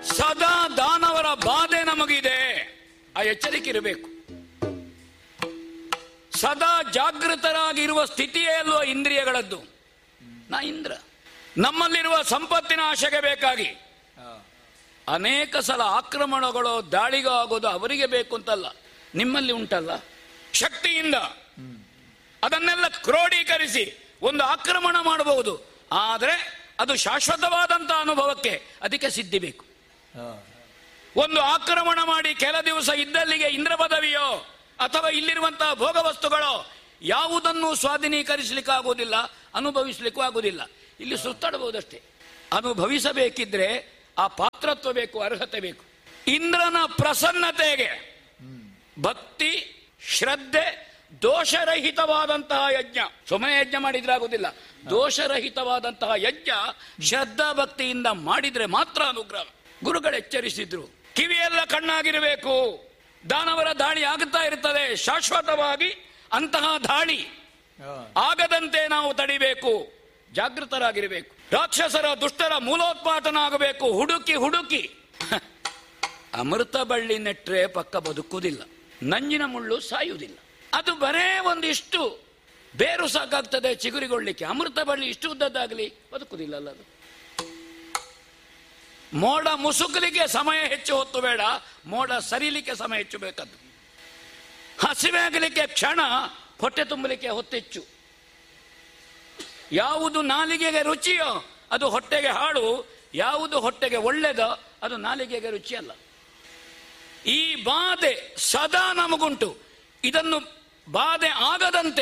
ಸದಾ ದಾನವರ ಬಾಧೆ ನಮಗಿದೆ ಆ ಎಚ್ಚರಿಕೆ ಇರಬೇಕು ಸದಾ ಜಾಗೃತರಾಗಿರುವ ಸ್ಥಿತಿಯೇ ಅಲ್ವ ಇಂದ್ರಿಯಗಳದ್ದು ನಾ ಇಂದ್ರ ನಮ್ಮಲ್ಲಿರುವ ಸಂಪತ್ತಿನ ಆಶೆಗೆ ಬೇಕಾಗಿ ಅನೇಕ ಸಲ ಆಕ್ರಮಣಗಳು ದಾಳಿಗೂ ಆಗೋದು ಅವರಿಗೆ ಬೇಕು ಅಂತಲ್ಲ ನಿಮ್ಮಲ್ಲಿ ಉಂಟಲ್ಲ ಶಕ್ತಿಯಿಂದ ಅದನ್ನೆಲ್ಲ ಕ್ರೋಢೀಕರಿಸಿ ಒಂದು ಆಕ್ರಮಣ ಮಾಡಬಹುದು ಆದರೆ ಅದು ಶಾಶ್ವತವಾದಂತಹ ಅನುಭವಕ್ಕೆ ಅದಕ್ಕೆ ಸಿದ್ಧಿ ಬೇಕು ಒಂದು ಆಕ್ರಮಣ ಮಾಡಿ ಕೆಲ ದಿವಸ ಇದ್ದಲ್ಲಿಗೆ ಇಂದ್ರ ಪದವಿಯೋ ಅಥವಾ ಇಲ್ಲಿರುವಂತಹ ಭೋಗ ವಸ್ತುಗಳೋ ಯಾವುದನ್ನು ಸ್ವಾಧೀನೀಕರಿಸಲಿಕ್ಕೆ ಆಗುವುದಿಲ್ಲ ಅನುಭವಿಸಲಿಕ್ಕೂ ಆಗುವುದಿಲ್ಲ ಇಲ್ಲಿ ಸುತ್ತಾಡಬಹುದಷ್ಟೇ ಅನುಭವಿಸಬೇಕಿದ್ರೆ ಆ ಪಾತ್ರತ್ವ ಬೇಕು ಅರ್ಹತೆ ಬೇಕು ಇಂದ್ರನ ಪ್ರಸನ್ನತೆಗೆ ಭಕ್ತಿ ಶ್ರದ್ಧೆ ದೋಷರಹಿತವಾದಂತಹ ಯಜ್ಞ ಸುಮ್ಮನೆ ಯಜ್ಞ ಮಾಡಿದ್ರೆ ಆಗುದಿಲ್ಲ ದೋಷರಹಿತವಾದಂತಹ ಯಜ್ಞ ಶ್ರದ್ಧಾ ಭಕ್ತಿಯಿಂದ ಮಾಡಿದ್ರೆ ಮಾತ್ರ ಅನುಗ್ರಹ ಗುರುಗಳು ಎಚ್ಚರಿಸಿದ್ರು ಕಿವಿಯೆಲ್ಲ ಕಣ್ಣಾಗಿರಬೇಕು ದಾನವರ ದಾಳಿ ಆಗುತ್ತಾ ಇರ್ತದೆ ಶಾಶ್ವತವಾಗಿ ಅಂತಹ ದಾಳಿ ಆಗದಂತೆ ನಾವು ತಡಿಬೇಕು ಜಾಗೃತರಾಗಿರಬೇಕು ರಾಕ್ಷಸರ ದುಷ್ಟರ ಮೂಲೋತ್ಪಾಟನ ಆಗಬೇಕು ಹುಡುಕಿ ಹುಡುಕಿ ಅಮೃತ ಬಳ್ಳಿ ನೆಟ್ರೆ ಪಕ್ಕ ಬದುಕುವುದಿಲ್ಲ ನಂಜಿನ ಮುಳ್ಳು ಸಾಯುವುದಿಲ್ಲ ಅದು ಬರೇ ಒಂದಿಷ್ಟು ಬೇರು ಸಾಕಾಗ್ತದೆ ಚಿಗುರಿಗೊಳ್ಳಿಕ್ಕೆ ಅಮೃತ ಬಳ್ಳಿ ಇಷ್ಟು ಉದ್ದದ್ದಾಗಲಿ ಬದುಕುವುದಿಲ್ಲ ಅಲ್ಲ ಅದು ಮೋಡ ಮುಸುಕಲಿಕ್ಕೆ ಸಮಯ ಹೆಚ್ಚು ಹೊತ್ತು ಬೇಡ ಮೋಡ ಸರಿಲಿಕ್ಕೆ ಸಮಯ ಹೆಚ್ಚು ಬೇಕದ್ದು ಹಸಿವೆ ಆಗಲಿಕ್ಕೆ ಕ್ಷಣ ಹೊಟ್ಟೆ ತುಂಬಲಿಕ್ಕೆ ಹೊತ್ತೆಚ್ಚು ಯಾವುದು ನಾಲಿಗೆಗೆ ರುಚಿಯೋ ಅದು ಹೊಟ್ಟೆಗೆ ಹಾಳು ಯಾವುದು ಹೊಟ್ಟೆಗೆ ಒಳ್ಳೆಯದೋ ಅದು ನಾಲಿಗೆಗೆ ರುಚಿ ಅಲ್ಲ ಈ ಬಾಧೆ ಸದಾ ನಮಗುಂಟು ಇದನ್ನು ಬಾಧೆ ಆಗದಂತೆ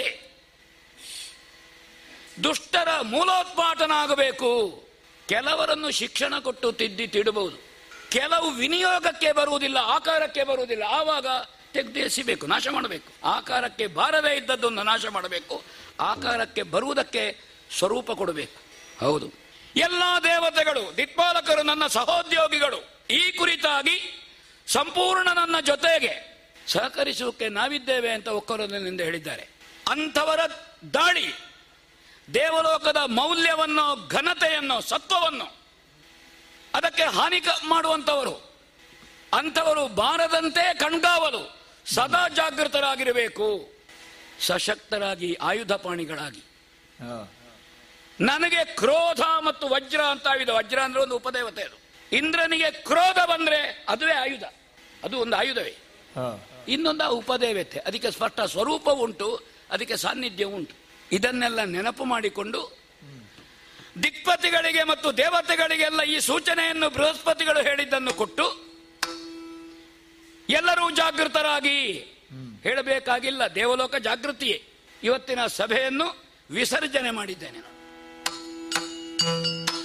ದುಷ್ಟರ ಮೂಲೋತ್ಪಾಟನ ಆಗಬೇಕು ಕೆಲವರನ್ನು ಶಿಕ್ಷಣ ಕೊಟ್ಟು ತಿದ್ದಿ ತಿಡಬಹುದು ಕೆಲವು ವಿನಿಯೋಗಕ್ಕೆ ಬರುವುದಿಲ್ಲ ಆಕಾರಕ್ಕೆ ಬರುವುದಿಲ್ಲ ಆವಾಗ ತೆಗೆದು ಎಸಿಬೇಕು ನಾಶ ಮಾಡಬೇಕು ಆಕಾರಕ್ಕೆ ಬಾರದೇ ಇದ್ದದ್ದನ್ನು ನಾಶ ಮಾಡಬೇಕು ಆಕಾರಕ್ಕೆ ಬರುವುದಕ್ಕೆ ಸ್ವರೂಪ ಕೊಡಬೇಕು ಹೌದು ಎಲ್ಲ ದೇವತೆಗಳು ದಿಕ್ಪಾಲಕರು ನನ್ನ ಸಹೋದ್ಯೋಗಿಗಳು ಈ ಕುರಿತಾಗಿ ಸಂಪೂರ್ಣ ನನ್ನ ಜೊತೆಗೆ ಸಹಕರಿಸುವಕ್ಕೆ ನಾವಿದ್ದೇವೆ ಅಂತ ಒಕ್ಕರನಿಂದ ಹೇಳಿದ್ದಾರೆ ಅಂಥವರ ದಾಳಿ ದೇವಲೋಕದ ಮೌಲ್ಯವನ್ನು ಘನತೆಯನ್ನು ಸತ್ವವನ್ನು ಅದಕ್ಕೆ ಹಾನಿ ಕ- ಮಾಡುವಂಥವರು ಅಂಥವರು ಬಾರದಂತೆ ಕಣ್ಗಾವಲು ಸದಾ ಜಾಗೃತರಾಗಿರಬೇಕು ಸಶಕ್ತರಾಗಿ ಆಯುಧ ಪಾಣಿಗಳಾಗಿ ನನಗೆ ಕ್ರೋಧ ಮತ್ತು ವಜ್ರ ಅಂತ ಆಯುಧ ವಜ್ರ ಅಂದ್ರೆ ಒಂದು ಉಪದೇವತೆ ಅದು ಇಂದ್ರನಿಗೆ ಕ್ರೋಧ ಬಂದ್ರೆ ಅದುವೇ ಆಯುಧ ಅದು ಒಂದು ಆಯುಧವೇ ಇನ್ನೊಂದು ಆ ಉಪದೇವತೆ ಅದಕ್ಕೆ ಸ್ಪಷ್ಟ ಸ್ವರೂಪ ಉಂಟು ಅದಕ್ಕೆ ಸಾನ್ನಿಧ್ಯ ಉಂಟು ಇದನ್ನೆಲ್ಲ ನೆನಪು ಮಾಡಿಕೊಂಡು ದಿಕ್ಪತಿಗಳಿಗೆ ಮತ್ತು ದೇವತೆಗಳಿಗೆಲ್ಲ ಈ ಸೂಚನೆಯನ್ನು ಬೃಹಸ್ಪತಿಗಳು ಹೇಳಿದ್ದನ್ನು ಕೊಟ್ಟು ಎಲ್ಲರೂ ಜಾಗೃತರಾಗಿ ಹೇಳಬೇಕಾಗಿಲ್ಲ ದೇವಲೋಕ ಜಾಗೃತಿಯೇ ಇವತ್ತಿನ ಸಭೆಯನ್ನು ವಿಸರ್ಜನೆ ಮಾಡಿದ್ದೇನೆ ನಾನು